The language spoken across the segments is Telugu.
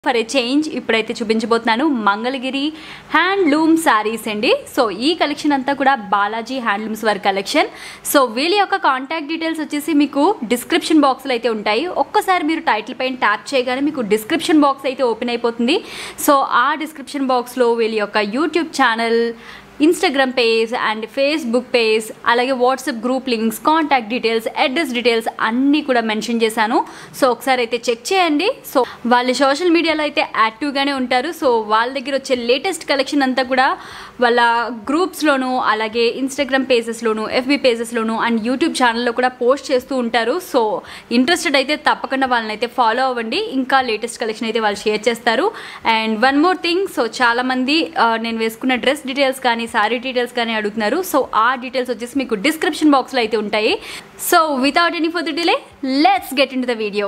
ఫర్ ఏ చేంజ్ ఇప్పుడైతే చూపించబోతున్నాను మంగళగిరి హ్యాండ్లూమ్ శారీస్ అండి సో ఈ కలెక్షన్ అంతా కూడా బాలాజీ హ్యాండ్లూమ్స్ వారి కలెక్షన్ సో వీళ్ళ యొక్క కాంటాక్ట్ డీటెయిల్స్ వచ్చేసి మీకు డిస్క్రిప్షన్ బాక్స్లో అయితే ఉంటాయి ఒక్కసారి మీరు టైటిల్ పైన ట్యాప్ చేయగానే మీకు డిస్క్రిప్షన్ బాక్స్ అయితే ఓపెన్ అయిపోతుంది సో ఆ డిస్క్రిప్షన్ బాక్స్లో వీళ్ళ యొక్క YouTube channel Instagram page and Facebook page అలాగే WhatsApp group links contact details address details అన్నీ కూడా మెన్షన్ చేశాను సో ఒకసారి అయితే చెక్ చేయండి సో వాళ్ళు సోషల్ మీడియాలో అయితే యాక్టివ్గానే ఉంటారు సో వాళ్ళ దగ్గర వచ్చే లేటెస్ట్ కలెక్షన్ అంతా కూడా వాళ్ళ గ్రూప్స్లోను అలాగే ఇన్స్టాగ్రామ్ పేజెస్లోను ఎఫ్బి పేజెస్లోను అండ్ యూట్యూబ్ ఛానల్లో కూడా పోస్ట్ చేస్తూ ఉంటారు సో ఇంట్రెస్టెడ్ అయితే తప్పకుండా వాళ్ళని అయితే ఫాలో అవ్వండి ఇంకా లేటెస్ట్ కలెక్షన్ అయితే వాళ్ళు షేర్ చేస్తారు and one more thing so చాలామంది ఆ, నేను వేసుకున్న డ్రెస్ డీటెయిల్స్ కానీ సారీ డీటెయిల్స్ కానీ అడుగుతున్నారు సో ఆ డీటెయిల్స్ వచ్చేసి మీకు డిస్క్రిప్షన్ బాక్స్లో అయితే ఉంటాయి so without any for delay let's get in the video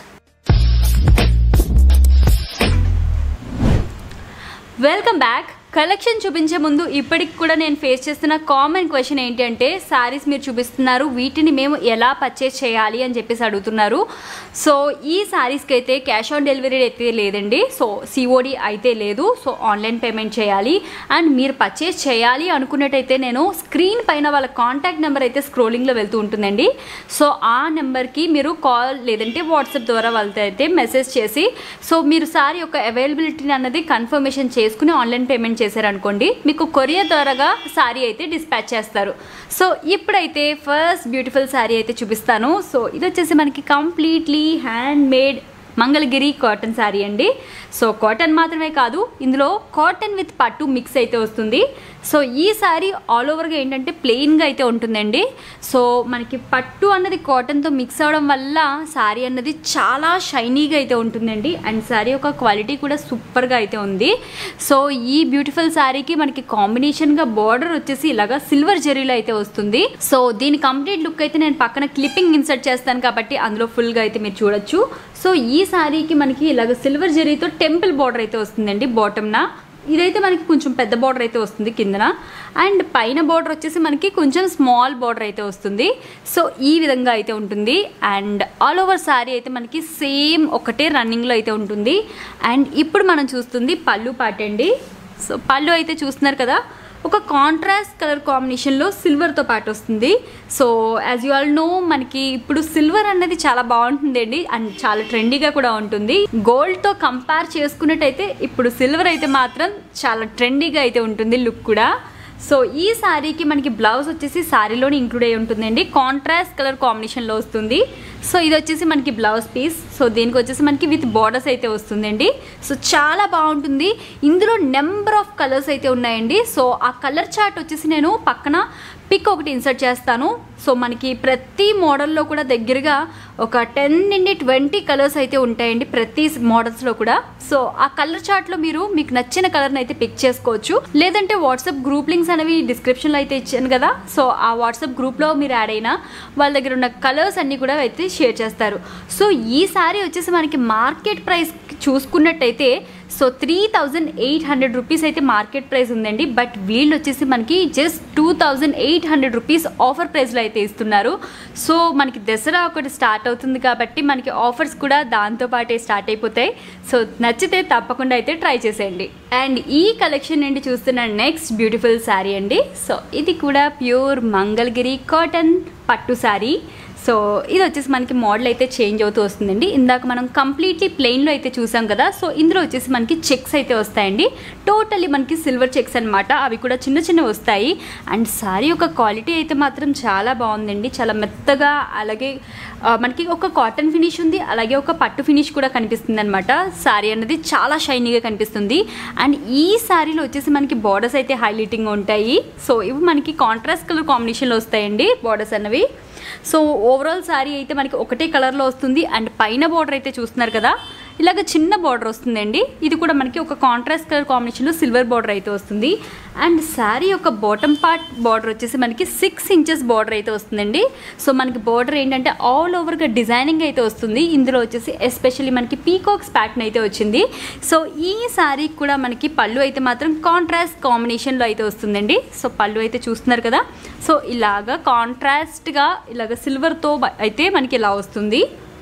welcome back collection చూపించే ముందు ఇప్పటికి కూడా నేను ఫేస్ చేస్తున్న కామన్ క్వశ్చన్ ఏంటి అంటే శారీస్ మీరు చూపిస్తున్నారు వీటిని మేము ఎలా పర్చేస్ చేయాలి అని చెప్పేసి అడుగుతున్నారు సో ఈ శారీస్కి అయితే క్యాష్ ఆన్ డెలివరీ అయితే లేదండి సో సిఓడి అయితే లేదు సో ఆన్లైన్ పేమెంట్ చేయాలి అండ్ మీరు పర్చేస్ చేయాలి అనుకున్నట్టయితే నేను స్క్రీన్ పైన వాళ్ళ కాంటాక్ట్ నెంబర్ అయితే స్క్రోలింగ్లో వెళ్తూ ఉంటుందండి సో ఆ నెంబర్కి మీరు కాల్ లేదంటే వాట్సాప్ ద్వారా వాళ్ళతో అయితే మెసేజ్ చేసి సో మీరు సారీ యొక్క అవైలబిలిటీని అన్నది కన్ఫర్మేషన్ చేసుకుని ఆన్లైన్ పేమెంట్ చేశారనుకోండి మీకు కొరియర్ ద్వారాగా సారీ అయితే డిస్పాచ్ చేస్తారు సో ఇప్పుడైతే ఫస్ట్ బ్యూటిఫుల్ సారీ అయితే చూపిస్తాను సో ఇది వచ్చేసి మనకి completely hand made Mangalagiri cotton sari అండి సో కాటన్ మాత్రమే కాదు ఇందులో కాటన్ విత్ పట్టు మిక్స్ అయితే వస్తుంది సో ఈ శారీ ఆల్ ఓవర్గా ఏంటంటే ప్లెయిన్గా అయితే ఉంటుందండి సో మనకి పట్టు అన్నది కాటన్తో మిక్స్ అవడం వల్ల శారీ అన్నది చాలా షైనీగా అయితే ఉంటుందండి అండ్ శారీ యొక్క క్వాలిటీ కూడా సూపర్గా అయితే ఉంది సో ఈ బ్యూటిఫుల్ శారీకి మనకి కాంబినేషన్గా బార్డర్ వచ్చేసి ఇలాగా సిల్వర్ జెరీలో అయితే వస్తుంది సో దీని కంప్లీట్ లుక్ అయితే నేను పక్కన క్లిప్పింగ్ ఇన్సర్ట్ చేస్తాను కాబట్టి అందులో ఫుల్గా అయితే మీరు చూడొచ్చు సో ఈ శారీకి మనకి ఇలాగ సిల్వర్ జెరీతో టెంపుల్ బార్డర్ అయితే వస్తుందండి బాటమ్న ఇదైతే మనకి కొంచెం పెద్ద బార్డర్ అయితే వస్తుంది కిందన అండ్ పైన బార్డర్ వచ్చేసి మనకి కొంచెం స్మాల్ బార్డర్ అయితే వస్తుంది సో ఈ విధంగా అయితే ఉంటుంది అండ్ ఆల్ ఓవర్ శారీ అయితే మనకి సేమ్ ఒకటే రన్నింగ్లో అయితే ఉంటుంది అండ్ ఇప్పుడు మనం చూస్తుంది పళ్ళు పాట అండి సో పళ్ళు అయితే చూస్తున్నారు కదా ఒక కాంట్రాస్ట్ కలర్ కాంబినేషన్లో సిల్వర్తో పాటు వస్తుంది so as you all know మనకి ఇప్పుడు సిల్వర్ అనేది చాలా బాగుంటుందండి అండ్ చాలా ట్రెండీగా కూడా ఉంటుంది గోల్డ్తో కంపేర్ చేసుకున్నట్టయితే ఇప్పుడు సిల్వర్ అయితే మాత్రం చాలా ట్రెండీగా అయితే ఉంటుంది లుక్ కూడా సో ఈ శారీకి మనకి బ్లౌజ్ వచ్చేసి శారీలోనే ఇంక్లూడ్ అయి ఉంటుందండి కాంట్రాస్ట్ కలర్ కాంబినేషన్లో వస్తుంది సో ఇది వచ్చేసి మనకి బ్లౌజ్ పీస్ సో దీనికి వచ్చేసి మనకి విత్ బార్డర్స్ అయితే వస్తుందండి సో చాలా బాగుంటుంది ఇందులో నెంబర్ ఆఫ్ కలర్స్ అయితే ఉన్నాయండి సో ఆ కలర్ చార్ట్ వచ్చేసి నేను పక్కన పిక్ ఒకటి ఇన్సర్ట్ చేస్తాను సో మనకి ప్రతి మోడల్లో కూడా దగ్గరగా ఒక టెన్ నుండి ట్వంటీ కలర్స్ అయితే ఉంటాయండి ప్రతి మోడల్స్లో కూడా సో ఆ కలర్ చార్ట్లో మీరు మీకు నచ్చిన కలర్ని అయితే పిక్ చేసుకోవచ్చు లేదంటే వాట్సాప్ గ్రూప్ లింక్స్ అనేవి డిస్క్రిప్షన్లో అయితే ఇచ్చాను కదా సో ఆ వాట్సాప్ గ్రూప్లో మీరు యాడ్ అయినా వాళ్ళ దగ్గర ఉన్న కలర్స్ అన్నీ కూడా అయితే షేర్ చేస్తారు సో ఈ సారీ వచ్చేసి మనకి మార్కెట్ ప్రైస్ చూసుకున్నట్టయితే so three thousand eight hundred rupees అయితే మార్కెట్ ప్రైస్ ఉందండి బట్ వీళ్ళు వచ్చేసి మనకి just two thousand eight hundred rupees offer ప్రైస్లో అయితే ఇస్తున్నారు సో మనకి దసరా ఒకటి స్టార్ట్ అవుతుంది కాబట్టి మనకి ఆఫర్స్ కూడా దాంతో పాటే స్టార్ట్ అయిపోతాయి సో నచ్చితే తప్పకుండా అయితే ట్రై చేసేయండి అండ్ ఈ కలెక్షన్ నుండి చూస్తున్న నెక్స్ట్ బ్యూటిఫుల్ శారీ అండి సో ఇది కూడా ప్యూర్ మంగళగిరి కాటన్ పట్టు శారీ సో ఇది వచ్చేసి మనకి మోడల్ అయితే చేంజ్ అవుతూ వస్తుందండి ఇందాక మనం కంప్లీట్లీ ప్లెయిన్లో అయితే చూసాం కదా సో ఇందులో వచ్చేసి మనకి చెక్స్ అయితే వస్తాయండి టోటల్లీ మనకి సిల్వర్ చెక్స్ అనమాట అవి కూడా చిన్న చిన్న వస్తాయి అండ్ సారీ యొక్క క్వాలిటీ అయితే మాత్రం చాలా బాగుందండి చాలా మెత్తగా అలాగే ఆ, మనకి ఒక కాటన్ ఫినిష్ ఉంది అలాగే ఒక పట్టు ఫినిష్ కూడా కనిపిస్తుంది అనమాట సారీ అనేది చాలా షైనీగా కనిపిస్తుంది అండ్ ఈ సారీలో వచ్చేసి మనకి బార్డర్స్ అయితే హైలైటింగ్ ఉంటాయి సో ఇవి మనకి కాంట్రాస్ట్ కలర్ కాంబినేషన్లో వస్తాయండి బార్డర్స్ అన్నవి సో ఓవరాల్ శారీ అయితే మనకి ఒకటే కలర్లో వస్తుంది అండ్ పైన బార్డర్ అయితే చూస్తున్నారు కదా ఇలాగ చిన్న బార్డర్ వస్తుందండి ఇది కూడా మనకి ఒక కాంట్రాస్ట్ కలర్ కాంబినేషన్లో సిల్వర్ బార్డర్ అయితే వస్తుంది అండ్ శారీ యొక్క బాటమ్ పార్ట్ బార్డర్ వచ్చేసి మనకి సిక్స్ ఇంచెస్ బార్డర్ అయితే వస్తుందండి సో మనకి బార్డర్ ఏంటంటే ఆల్ ఓవర్గా డిజైనింగ్ అయితే వస్తుంది ఇందులో వచ్చేసి ఎస్పెషల్లీ మనకి పీకాక్స్ ప్యాటర్న్ అయితే వచ్చింది సో ఈ శారీ కూడా మనకి పళ్ళు అయితే మాత్రం కాంట్రాస్ట్ కాంబినేషన్లో అయితే వస్తుందండి సో పళ్ళు అయితే చూస్తున్నారు కదా సో ఇలాగా కాంట్రాస్ట్గా ఇలాగ సిల్వర్తో అయితే మనకి ఇలా వస్తుంది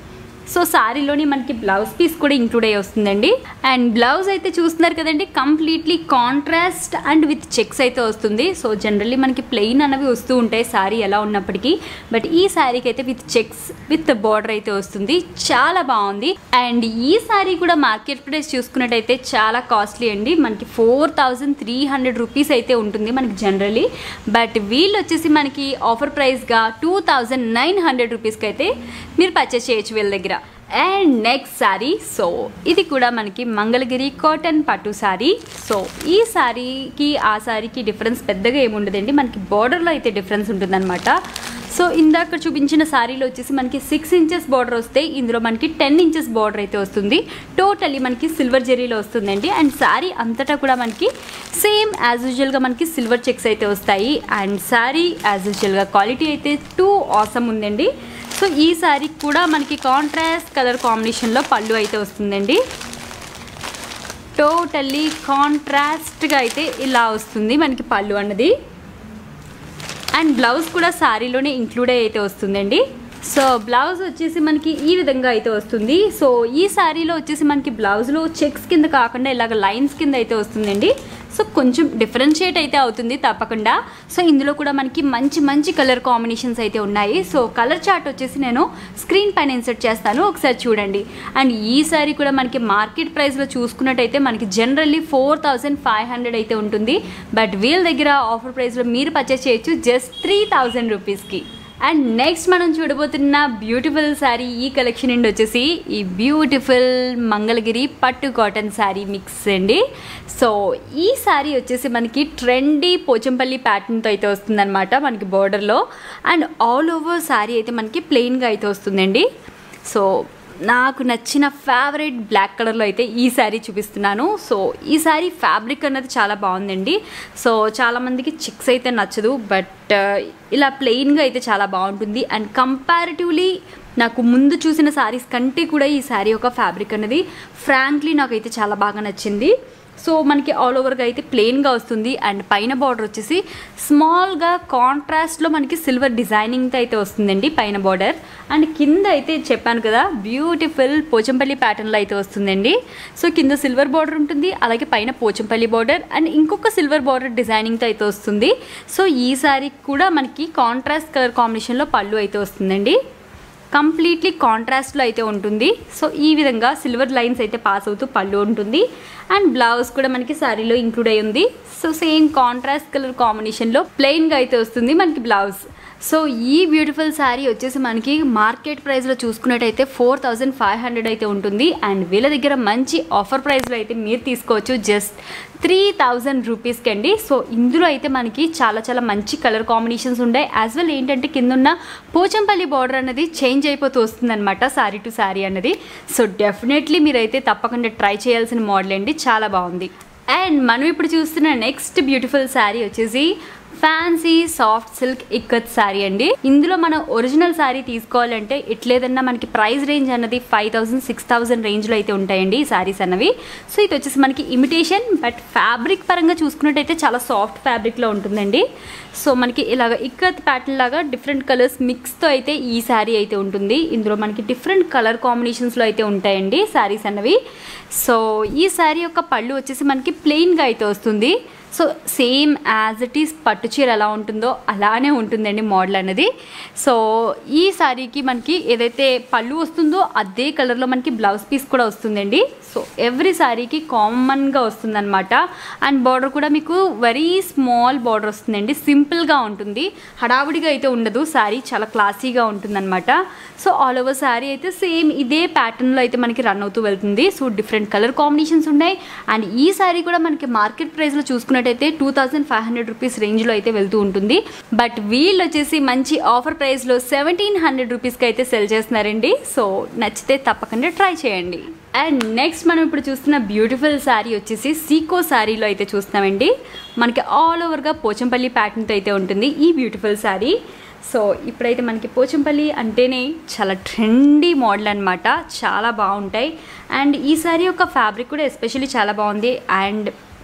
సో శారీలోని మనకి బ్లౌజ్ పీస్ కూడా ఇంక్లూడ్ అయ్యి వస్తుందండి అండ్ బ్లౌజ్ అయితే చూస్తున్నారు కదండి completely contrast and with checks అయితే వస్తుంది సో జనరల్లీ మనకి ప్లెయిన్ అనేవి వస్తూ ఉంటాయి శారీ ఎలా ఉన్నప్పటికీ బట్ ఈ శారీకి అయితే విత్ చెక్స్ విత్ బార్డర్ అయితే వస్తుంది చాలా బాగుంది అండ్ ఈ శారీ కూడా మార్కెట్ ప్రైస్ చూసుకున్నట్టయితే చాలా కాస్ట్లీ అండి మనకి four thousand three hundred rupees అయితే ఉంటుంది మనకి జనరలీ బట్ వీళ్ళు వచ్చేసి మనకి ఆఫర్ ప్రైస్గా టూ థౌజండ్ నైన్ హండ్రెడ్ రూపీస్కి అయితే మీరు పర్చేస్ చేయొచ్చు వీళ్ళ దగ్గర అండ్ నెక్స్ట్ శారీ సో ఇది కూడా మనకి మంగళగిరి కాటన్ పట్టు శారీ సో ఈ శారీకి ఆ శారీకి డిఫరెన్స్ పెద్దగా ఏముండదండి మనకి బార్డర్లో అయితే డిఫరెన్స్ ఉంటుందన్నమాట సో ఇందాక చూపించిన శారీలో వచ్చేసి మనకి సిక్స్ ఇంచెస్ బార్డర్ వస్తే ఇందులో మనకి టెన్ ఇంచెస్ బార్డర్ అయితే వస్తుంది టోటలీ మనకి సిల్వర్ జెరీలో వస్తుందండి అండ్ శారీ అంతటా కూడా మనకి సేమ్ యాజ్ యూజువల్గా మనకి సిల్వర్ చెక్స్ అయితే వస్తాయి అండ్ శారీ యాజ్ యూజువల్గా క్వాలిటీ అయితే టూ ఆసమ్ ఉందండి సో ఈ శారీ కూడా మనకి కాంట్రాస్ట్ కలర్ కాంబినేషన్లో పళ్ళు అయితే వస్తుందండి టోటల్లీ కాంట్రాస్ట్గా అయితే ఇలా వస్తుంది మనకి పళ్ళు అన్నది అండ్ బ్లౌజ్ కూడా శారీలోనే ఇంక్లూడ్ అయ్యి అయితే వస్తుందండి సో బ్లౌజ్ వచ్చేసి మనకి ఈ విధంగా అయితే వస్తుంది సో ఈ శారీలో వచ్చేసి మనకి బ్లౌజ్లో చెక్స్ కింద కాకుండా ఇలాగ లైన్స్ కింద అయితే వస్తుందండి సో కొంచెం డిఫరెన్షియేట్ అయితే అవుతుంది తప్పకుండా సో ఇందులో కూడా మనకి మంచి మంచి కలర్ కాంబినేషన్స్ అయితే ఉన్నాయి సో కలర్ చార్ట్ వచ్చేసి నేను స్క్రీన్ పైన ఇన్సర్ట్ చేస్తాను ఒకసారి చూడండి అండ్ ఈ సారీ కూడా మనకి మార్కెట్ ప్రైస్లో చూసుకున్నట్టయితే మనకి generally four thousand five hundred అయితే ఉంటుంది బట్ వీళ్ళ దగ్గర ఆఫర్ ప్రైస్లో మీరు పర్చేస్ చేయొచ్చు జస్ట్ త్రీ థౌజండ్ రూపీస్కి అండ్ నెక్స్ట్ మనం చూడబోతున్న బ్యూటిఫుల్ శారీ ఈ కలెక్షన్ అండి వచ్చేసి ఈ బ్యూటిఫుల్ మంగళగిరి పట్టు కాటన్ శారీ మిక్స్ అండి సో ఈ శారీ వచ్చేసి మనకి ట్రెండీ పోచంపల్లి ప్యాటర్న్తో అయితే వస్తుందన్నమాట మనకి బార్డర్లో అండ్ ఆల్ ఓవర్ శారీ అయితే మనకి ప్లెయిన్గా అయితే వస్తుందండి సో నాకు నచ్చిన ఫేవరెట్ బ్లాక్ కలర్లో అయితే ఈ శారీ చూపిస్తున్నాను సో ఈ శారీ ఫ్యాబ్రిక్ అన్నది చాలా బాగుందండి సో చాలామందికి చిక్స్ అయితే నచ్చదు బట్ ఇలా ప్లెయిన్గా అయితే చాలా బాగుంటుంది అండ్ కంపారిటివ్లీ నాకు ముందు చూసిన శారీస్ కంటే కూడా ఈ శారీ యొక్క ఫ్యాబ్రిక్ అనేది ఫ్రాంక్లీ నాకైతే చాలా బాగా నచ్చింది సో మనకి ఆల్ ఓవర్గా అయితే ప్లెయిన్గా వస్తుంది అండ్ పైన బార్డర్ వచ్చేసి స్మాల్గా కాంట్రాస్ట్లో మనకి సిల్వర్ డిజైనింగ్తో అయితే వస్తుందండి పైన బార్డర్ అండ్ కింద అయితే చెప్పాను కదా బ్యూటిఫుల్ పోచంపల్లి ప్యాటర్న్లో అయితే వస్తుందండి సో కింద సిల్వర్ బార్డర్ ఉంటుంది అలాగే పైన పోచంపల్లి బార్డర్ అండ్ ఇంకొక సిల్వర్ బార్డర్ డిజైనింగ్తో అయితే వస్తుంది సో ఈ సారీ కూడా మనకి కాంట్రాస్ట్ కలర్ కాంబినేషన్లో పళ్ళు అయితే వస్తుందండి కంప్లీట్లీ కాంట్రాస్ట్లో అయితే ఉంటుంది సో ఈ విధంగా సిల్వర్ లైన్స్ అయితే పాస్ అవుతూ పళ్ళు ఉంటుంది అండ్ బ్లౌజ్ కూడా మనకి శారీలో ఇంక్లూడ్ అయి ఉంది సో సేమ్ కాంట్రాస్ట్ కలర్ కాంబినేషన్లో ప్లెయిన్గా అయితే వస్తుంది మనకి బ్లౌజ్ సో ఈ బ్యూటిఫుల్ శారీ వచ్చేసి మనకి మార్కెట్ ప్రైస్లో చూసుకున్నట్టయితే ఫోర్ థౌజండ్ ఫైవ్ హండ్రెడ్ అయితే ఉంటుంది అండ్ వీళ్ళ దగ్గర మంచి ఆఫర్ ప్రైస్లో అయితే మీరు తీసుకోవచ్చు జస్ట్ త్రీ థౌజండ్ రూపీస్కి అండి సో ఇందులో అయితే మనకి చాలా చాలా మంచి కలర్ కాంబినేషన్స్ ఉంటాయి యాజ్ వెల్ ఏంటంటే కింద ఉన్న పోచంపల్లి బార్డర్ అనేది చేంజ్ అయిపోతూ వస్తుందన్నమాట శారీ టు శారీ అన్నది సో డెఫినెట్లీ మీరైతే తప్పకుండా ట్రై చేయాల్సిన మోడల్ అండి చాలా బాగుంది అండ్ మనం ఇప్పుడు చూస్తున్న నెక్స్ట్ బ్యూటిఫుల్ శారీ వచ్చేసి fancy soft silk ikat sari అండి ఇందులో మనం ఒరిజినల్ శారీ తీసుకోవాలంటే ఎట్లేదన్నా మనకి ప్రైస్ రేంజ్ అన్నది ఫైవ్ థౌసండ్ సిక్స్ థౌసండ్ రేంజ్లో అయితే ఉంటాయండి ఈ శారీస్ అన్నవి సో ఇది వచ్చేసి మనకి ఇమిటేషన్ బట్ ఫ్యాబ్రిక్ పరంగా చూసుకున్నట్టయితే చాలా సాఫ్ట్ ఫ్యాబ్రిక్లో ఉంటుందండి సో మనకి ఇలాగ ఇక్కత్ ప్యాటర్న్ లాగా డిఫరెంట్ కలర్స్ మిక్స్తో అయితే ఈ శారీ అయితే ఉంటుంది ఇందులో మనకి డిఫరెంట్ కలర్ కాంబినేషన్స్లో అయితే ఉంటాయండి శారీస్ అన్నవి సో ఈ శారీ యొక్క పళ్ళు వచ్చేసి మనకి ప్లెయిన్గా అయితే వస్తుంది so same as it is పట్టు చీర ఎలా ఉంటుందో అలానే ఉంటుందండి మోడల్ అనేది సో ఈ శారీకి మనకి ఏదైతే పళ్ళు వస్తుందో అదే కలర్లో మనకి బ్లౌజ్ పీస్ కూడా వస్తుందండి సో ఎవ్రీ శారీకి కామన్గా వస్తుందన్నమాట అండ్ బార్డర్ కూడా మీకు వెరీ స్మాల్ బార్డర్ వస్తుందండి సింపుల్గా ఉంటుంది హడావుడిగా అయితే ఉండదు శారీ చాలా క్లాసీగా ఉంటుందన్నమాట సో ఆల్ ఓవర్ శారీ అయితే సేమ్ ఇదే ప్యాటర్న్లో అయితే మనకి రన్ అవుతూ వెళ్తుంది సో డిఫరెంట్ కలర్ కాంబినేషన్స్ ఉన్నాయి అండ్ ఈ శారీ కూడా మనకి మార్కెట్ ప్రైస్లో చూసుకున్నట్టయితే two thousand five hundred rupees రేంజ్లో అయితే వెళ్తూ ఉంటుంది బట్ వీళ్ళు వచ్చేసి మంచి ఆఫర్ ప్రైస్లో సెవెంటీన్ హండ్రెడ్ రూపీస్కి అయితే సెల్ చేస్తున్నారండి సో నచ్చితే తప్పకుండా ట్రై చేయండి అండ్ నెక్స్ట్ మనం ఇప్పుడు చూస్తున్న బ్యూటిఫుల్ శారీ వచ్చేసి సీకో శారీలో అయితే చూస్తున్నామండి మనకి ఆల్ ఓవర్గా పోచంపల్లి ప్యాటర్న్తో అయితే ఉంటుంది ఈ బ్యూటిఫుల్ శారీ సో ఇప్పుడైతే మనకి పోచంపల్లి అంటేనే చాలా ట్రెండీ మోడల్ అనమాట చాలా బాగుంటాయి అండ్ ఈ శారీ యొక్క ఫ్యాబ్రిక్ కూడా ఎస్పెషల్లీ చాలా బాగుంది అండ్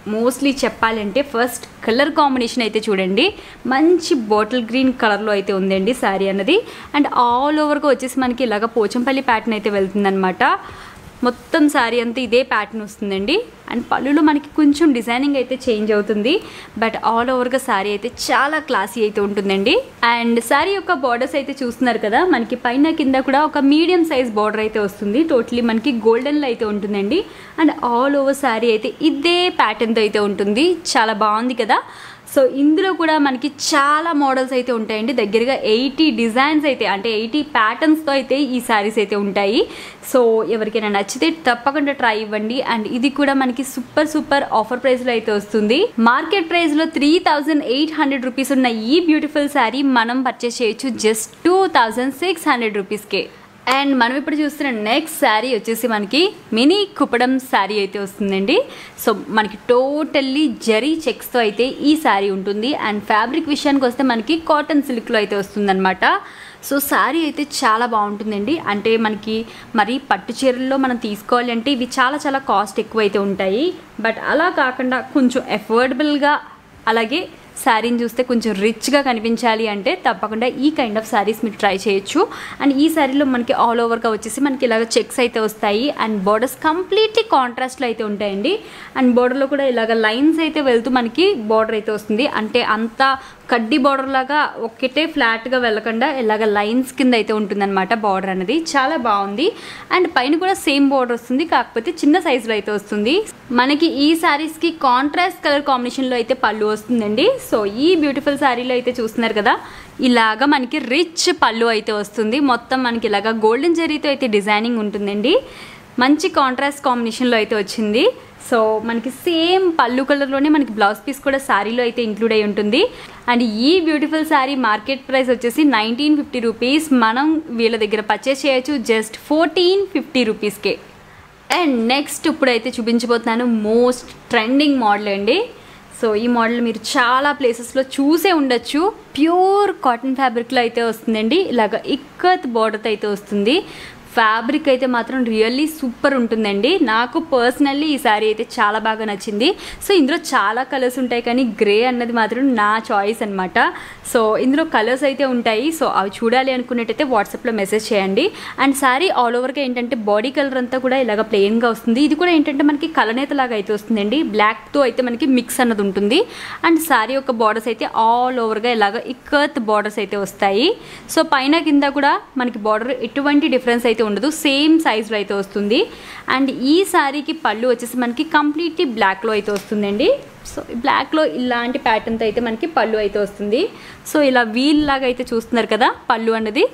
మోస్ట్లీ చెప్పాలంటే ఫస్ట్ కలర్ కాంబినేషన్ అయితే చూడండి మంచి బాటిల్ గ్రీన్ కలర్లో అయితే ఉందండి శారీ అన్నది అండ్ ఆల్ ఓవర్గా వచ్చేసి మనకి ఇలాగ పోచంపల్లి ప్యాటర్న్ అయితే వెళ్తుందనమాట మొత్తం శారీ అంతా ఇదే ప్యాటర్న్ వస్తుందండి అండ్ పళ్ళులో మనకి కొంచెం డిజైనింగ్ అయితే చేంజ్ అవుతుంది బట్ ఆల్ ఓవర్గా శారీ అయితే చాలా క్లాసీ అయితే ఉంటుందండి అండ్ శారీ యొక్క బార్డర్స్ అయితే చూస్తున్నారు కదా మనకి పైన కింద కూడా ఒక మీడియం సైజ్ బార్డర్ అయితే వస్తుంది టోటలీ మనకి గోల్డెన్లో అయితే ఉంటుందండి అండ్ ఆల్ ఓవర్ శారీ అయితే ఇదే ప్యాటర్న్తో అయితే ఉంటుంది చాలా బాగుంది కదా సో ఇందులో కూడా మనకి చాలా మోడల్స్ అయితే ఉంటాయండి దగ్గరగా ఎయిటీ డిజైన్స్ అయితే అంటే ఎయిటీ ప్యాటర్న్స్తో అయితే ఈ శారీస్ అయితే ఉంటాయి సో ఎవరికైనా నచ్చితే తప్పకుండా ట్రై ఇవ్వండి అండ్ ఇది కూడా మనకి సూపర్ సూపర్ ఆఫర్ ప్రైస్లో అయితే వస్తుంది మార్కెట్ ప్రైస్లో three thousand eight hundred rupees ఉన్న ఈ బ్యూటిఫుల్ శారీ మనం పర్చేస్ చేయొచ్చు just two thousand six hundred రూపీస్కే అండ్ మనం ఇప్పుడు చూస్తున్న నెక్స్ట్ శారీ వచ్చేసి మనకి మినీ కుప్పడం శారీ అయితే వస్తుందండి సో మనకి టోటల్లీ జరీ చెక్స్తో అయితే ఈ శారీ ఉంటుంది అండ్ ఫ్యాబ్రిక్ విషయానికి వస్తే మనకి కాటన్ సిల్క్లో అయితే వస్తుందన్నమాట సో శారీ అయితే చాలా బాగుంటుందండి అంటే మనకి మరి పట్టు చీరల్లో మనం తీసుకోవాలి అంటే ఇవి చాలా చాలా కాస్ట్ ఎక్కువ అయితే ఉంటాయి బట్ అలా కాకుండా కొంచెం ఎఫోర్డబుల్గా అలాగే శారీని చూస్తే కొంచెం రిచ్గా కనిపించాలి అంటే తప్పకుండా ఈ కైండ్ ఆఫ్ శారీస్ మీరు ట్రై చేయొచ్చు అండ్ ఈ శారీలో మనకి ఆల్ ఓవర్గా వచ్చేసి మనకి ఇలాగ చెక్స్ అయితే వస్తాయి అండ్ బోర్డర్స్ కంప్లీట్లీ కాంట్రాస్ట్లో అయితే ఉంటాయండి అండ్ బోర్డర్లో కూడా ఇలాగ లైన్స్ అయితే వెళ్తూ మనకి బార్డర్ అయితే వస్తుంది అంటే అంత కడ్డీ బార్డర్ లాగా ఒక్కటే ఫ్లాట్గా వెళ్ళకుండా ఇలాగ లైన్స్ కింద అయితే ఉంటుందన్నమాట బార్డర్ అనేది చాలా బాగుంది అండ్ పైన కూడా సేమ్ బార్డర్ వస్తుంది కాకపోతే చిన్న సైజులో అయితే వస్తుంది మనకి ఈ శారీస్కి కాంట్రాస్ట్ కలర్ కాంబినేషన్లో అయితే పళ్ళు వస్తుందండి సో ఈ బ్యూటిఫుల్ శారీలో అయితే చూస్తున్నారు కదా ఇలాగా మనకి రిచ్ పళ్ళు అయితే వస్తుంది మొత్తం మనకి ఇలాగా గోల్డెన్ జరీతో అయితే డిజైనింగ్ ఉంటుందండి మంచి కాంట్రాస్ట్ కాంబినేషన్లో అయితే వచ్చింది సో మనకి సేమ్ పళ్ళు కలర్లోనే మనకి బ్లౌజ్ పీస్ కూడా శారీలో అయితే ఇంక్లూడ్ అయి ఉంటుంది అండ్ ఈ బ్యూటిఫుల్ శారీ మార్కెట్ ప్రైస్ వచ్చేసి నైన్టీన్ ఫిఫ్టీ రూపీస్ మనం వీళ్ళ దగ్గర పర్చేస్ చేయొచ్చు జస్ట్ ఫోర్టీన్ ఫిఫ్టీ రూపీస్కే అండ్ నెక్స్ట్ ఇప్పుడైతే చూపించబోతున్నాను మోస్ట్ ట్రెండింగ్ మోడల్ అండి సో ఈ మోడల్ మీరు చాలా ప్లేసెస్లో చూసే ఉండొచ్చు ప్యూర్ కాటన్ ఫ్యాబ్రిక్లో అయితే వస్తుందండి ఇలాగ ఇక్కత్ బార్డర్తో అయితే వస్తుంది ఫ్యాబ్రిక్ అయితే మాత్రం రియల్లీ సూపర్ ఉంటుందండి నాకు పర్సనల్లీ ఈ శారీ అయితే చాలా బాగా నచ్చింది సో ఇందులో చాలా కలర్స్ ఉంటాయి కానీ గ్రే అన్నది మాత్రం నా చాయిస్ అనమాట సో ఇందులో కలర్స్ అయితే ఉంటాయి సో అవి చూడాలి అనుకున్నట్టయితే వాట్సాప్లో మెసేజ్ చేయండి అండ్ శారీ ఆల్ ఓవర్గా ఏంటంటే బాడీ కలర్ అంతా కూడా ఇలాగ ప్లెయిన్గా వస్తుంది ఇది కూడా ఏంటంటే మనకి కలనేత లాగా అయితే వస్తుందండి బ్లాక్తో అయితే మనకి మిక్స్ అన్నది ఉంటుంది అండ్ శారీ యొక్క బార్డర్స్ అయితే ఆల్ ఓవర్గా ఇలాగ ఇక్కత్ బార్డర్స్ అయితే వస్తాయి సో పైన కింద కూడా మనకి బార్డర్ ఎటువంటి డిఫరెన్స్ అయితే ఉండదు సేమ్ సైజులో అయితే వస్తుంది అండ్ ఈ శారీకి పళ్ళు వచ్చేసి మనకి కంప్లీట్లీ బ్లాక్లో అయితే వస్తుందండి సో బ్లాక్లో ఇలాంటి ప్యాటర్న్తో అయితే మనకి పళ్ళు అయితే వస్తుంది సో ఇలా వీల్ లాగా అయితే చూస్తున్నారు కదా పళ్ళు అన్నది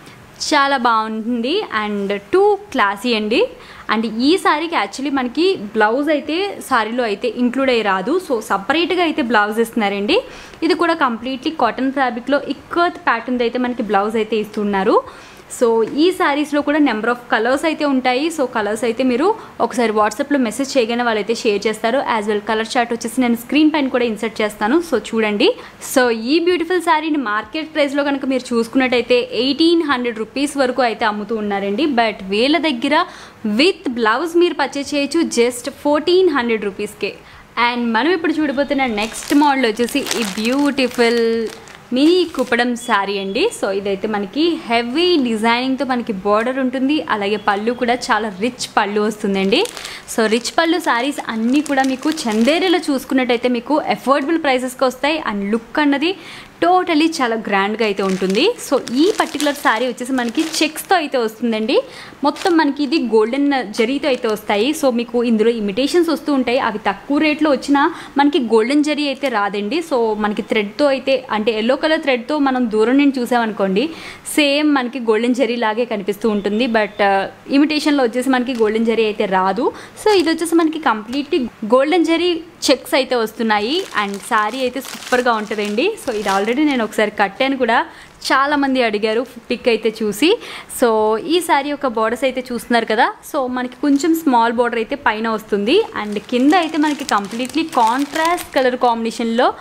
చాలా బాగుంటుంది అండ్ టూ క్లాసీ అండి అండ్ ఈ శారీకి యాక్చువల్లీ మనకి బ్లౌజ్ అయితే శారీలో అయితే ఇంక్లూడ్ అయ్యి రాదు సో సపరేట్గా అయితే బ్లౌజ్ ఇస్తున్నారండి ఇది కూడా కంప్లీట్లీ కాటన్ ఫ్యాబ్రిక్లో ఇక్కత్ ప్యాటర్న్ అయితే మనకి బ్లౌజ్ అయితే ఇస్తున్నారు సో ఈ శారీస్లో కూడా నెంబర్ ఆఫ్ కలర్స్ అయితే ఉంటాయి సో కలర్స్ అయితే మీరు ఒకసారి వాట్సాప్లో మెసేజ్ చేయగానే వాళ్ళైతే షేర్ చేస్తారు యాజ్ వెల్ కలర్ చార్ట్ వచ్చేసి నేను స్క్రీన్ పైన కూడా ఇన్సర్ట్ చేస్తాను సో చూడండి సో ఈ బ్యూటిఫుల్ శారీని మార్కెట్ ప్రైస్లో కనుక మీరు చూసుకున్నట్టయితే ఎయిటీన్ హండ్రెడ్ రూపీస్ వరకు అయితే అమ్ముతూ ఉన్నారండి బట్ వీళ్ళ దగ్గర విత్ బ్లౌజ్ మీరు పర్చేస్ చేయొచ్చు జస్ట్ ఫోర్టీన్ హండ్రెడ్ రూపీస్కే అండ్ మనం ఇప్పుడు చూడబోతున్న నెక్స్ట్ మోడల్ వచ్చేసి ఈ బ్యూటిఫుల్ మినీ కుప్పడం శారీ అండి సో ఇదైతే మనకి హెవీ డిజైనింగ్తో మనకి బార్డర్ ఉంటుంది అలాగే పళ్ళు కూడా చాలా రిచ్ పళ్ళు వస్తుందండి సో రిచ్ పళ్ళు శారీస్ అన్నీ కూడా మీకు చందేరిలో చూసుకున్నట్టయితే మీకు అఫోర్డబుల్ ప్రైసెస్కి వస్తాయి అండ్ లుక్ అన్నది టోటలీ చాలా గ్రాండ్గా అయితే ఉంటుంది సో ఈ పర్టికులర్ శారీ వచ్చేసి మనకి చెక్స్తో అయితే వస్తుందండి మొత్తం మనకి ఇది గోల్డెన్ జరీతో అయితే వస్తాయి సో మీకు ఇందులో ఇమిటేషన్స్ వస్తూ ఉంటాయి అవి తక్కువ రేట్లో వచ్చినా మనకి గోల్డెన్ జరీ అయితే రాదండి సో మనకి థ్రెడ్తో అయితే అంటే ఎల్లో కలర్ థ్రెడ్తో మనం దూరం నుండి చూసామనుకోండి సేమ్ మనకి గోల్డెన్ జరీ లాగే కనిపిస్తూ ఉంటుంది బట్ ఇమిటేషన్లో వచ్చేసి మనకి గోల్డెన్ జరీ అయితే రాదు సో ఇది వచ్చేసి మనకి కంప్లీట్లీ గోల్డెన్ జరీ చెక్స్ అయితే వస్తున్నాయి అండ్ శారీ అయితే సూపర్గా ఉంటుందండి సో ఇది ఆల్రెడీ నేను ఒకసారి కట్టాను కూడా చాలామంది అడిగారు పిక్ అయితే చూసి సో ఈ శారీ యొక్క బార్డర్స్ అయితే చూస్తున్నారు కదా సో మనకి కొంచెం స్మాల్ బార్డర్ అయితే పైన వస్తుంది అండ్ కింద అయితే మనకి కంప్లీట్లీ కాంట్రాస్ట్ కలర్ కాంబినేషన్లో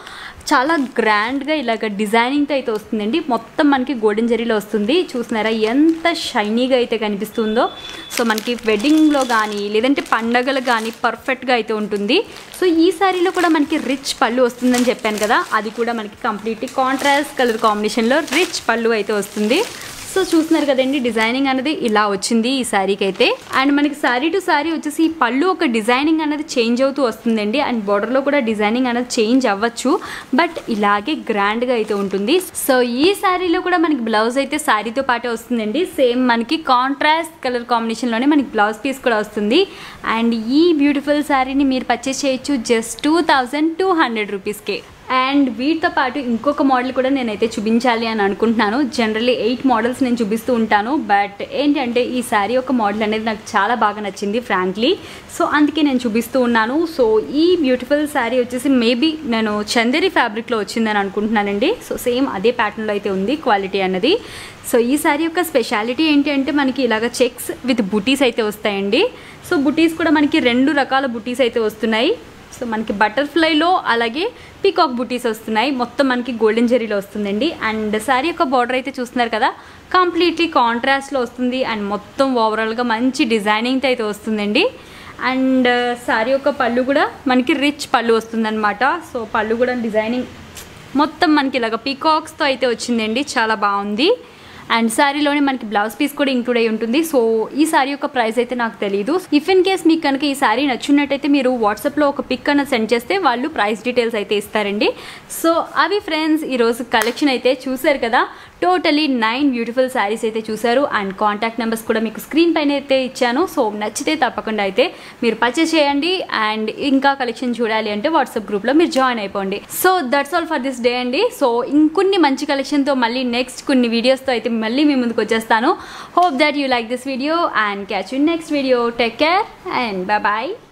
చాలా గ్రాండ్గా ఇలాగ డిజైనింగ్తో అయితే వస్తుందండి మొత్తం మనకి గోల్డెన్ జరీలో వస్తుంది చూస్తున్నారా ఎంత షైనీగా అయితే కనిపిస్తుందో సో మనకి వెడ్డింగ్లో కానీ లేదంటే పండగలు కానీ పర్ఫెక్ట్గా అయితే ఉంటుంది సో ఈ సారీలో కూడా మనకి రిచ్ పళ్ళు వస్తుందని చెప్పాను కదా అది కూడా మనకి కంప్లీట్లీ కాంట్రాస్ట్ కలర్ కాంబినేషన్లో రిచ్ పళ్ళు అయితే వస్తుంది సో చూస్తున్నారు కదండి డిజైనింగ్ అనేది ఇలా వచ్చింది ఈ శారీకి అయితే అండ్ మనకి శారీ టు శారీ వచ్చేసి ఈ పళ్ళు ఒక డిజైనింగ్ అనేది చేంజ్ అవుతూ వస్తుందండి అండ్ బార్డర్లో కూడా డిజైనింగ్ అనేది చేంజ్ అవ్వచ్చు బట్ ఇలాగే గ్రాండ్గా అయితే ఉంటుంది సో ఈ శారీలో కూడా మనకి బ్లౌజ్ అయితే శారీతో పాటే వస్తుందండి సేమ్ మనకి కాంట్రాస్ట్ కలర్ కాంబినేషన్లోనే మనకి బ్లౌజ్ పీస్ కూడా వస్తుంది అండ్ ఈ బ్యూటిఫుల్ శారీని మీరు పర్చేస్ చేయొచ్చు just two thousand two hundred రూపీస్కే అండ్ వీటితో పాటు ఇంకొక మోడల్ కూడా నేనైతే చూపించాలి అని అనుకుంటున్నాను జనరల్లీ ఎయిట్ మోడల్స్ నేను చూపిస్తూ ఉంటాను బట్ ఏంటంటే ఈ శారీ ఒక మోడల్ అనేది నాకు చాలా బాగా నచ్చింది ఫ్రాంక్లీ సో అందుకే నేను చూపిస్తూ ఉన్నాను సో ఈ బ్యూటిఫుల్ శారీ వచ్చేసి మేబీ నేను చందేరి ఫ్యాబ్రిక్లో వచ్చిందని అనుకుంటున్నానండి సో సేమ్ అదే ప్యాటర్న్లో అయితే ఉంది క్వాలిటీ అన్నది సో ఈ శారీ యొక్క స్పెషాలిటీ ఏంటి అంటే మనకి ఇలాగ చెక్స్ విత్ బుటీస్ అయితే వస్తాయండి సో బుటీస్ కూడా మనకి రెండు రకాల బుటీస్ అయితే వస్తున్నాయి సో మనకి బటర్ఫ్లైలో అలాగే పీకాక్ బుటీస్ వస్తున్నాయి మొత్తం మనకి గోల్డెన్ జెరీలో వస్తుందండి అండ్ శారీ యొక్క బార్డర్ అయితే చూస్తున్నారు కదా కంప్లీట్లీ కాంట్రాస్ట్లో వస్తుంది అండ్ మొత్తం ఓవరాల్గా మంచి డిజైనింగ్తో అయితే వస్తుందండి అండ్ శారీ యొక్క పళ్ళు కూడా మనకి రిచ్ పళ్ళు వస్తుందన్నమాట సో పళ్ళు కూడా డిజైనింగ్ మొత్తం మనకి ఇలాగ పీకాక్స్తో అయితే వచ్చిందండి చాలా బాగుంది అండ్ శారీలోనే మనకి బ్లౌజ్ పీస్ కూడా ఇంక్లూడ్ అయి ఉంటుంది సో ఈ శారీ యొక్క ప్రైస్ అయితే నాకు తెలియదు ఇఫ్ ఇన్ కేస్ మీకు కనుక ఈ శారీ నచ్చినట్టయితే మీరు వాట్సాప్లో ఒక పిక్ అన్న సెండ్ చేస్తే వాళ్ళు ప్రైస్ డీటెయిల్స్ అయితే ఇస్తారండి సో అవి ఫ్రెండ్స్ ఈరోజు కలెక్షన్ అయితే చూసారు కదా టోటలీ నైన్ బ్యూటిఫుల్ శారీస్ అయితే చూసారు అండ్ కాంటాక్ట్ నెంబర్స్ కూడా మీకు స్క్రీన్ పైన అయితే ఇచ్చాను సో నచ్చితే తప్పకుండా అయితే మీరు పర్చేస్ చేయండి అండ్ ఇంకా కలెక్షన్ చూడాలి అంటే వాట్సాప్ గ్రూప్లో మీరు జాయిన్ అయిపోండి so that's all for this day అండి సో ఇంకొన్ని మంచి కలెక్షన్తో మళ్ళీ నెక్స్ట్ కొన్ని వీడియోస్తో అయితే మళ్ళీ మీ ముందుకు వచ్చేస్తాను hope that you like this video and catch you next video take care and bye bye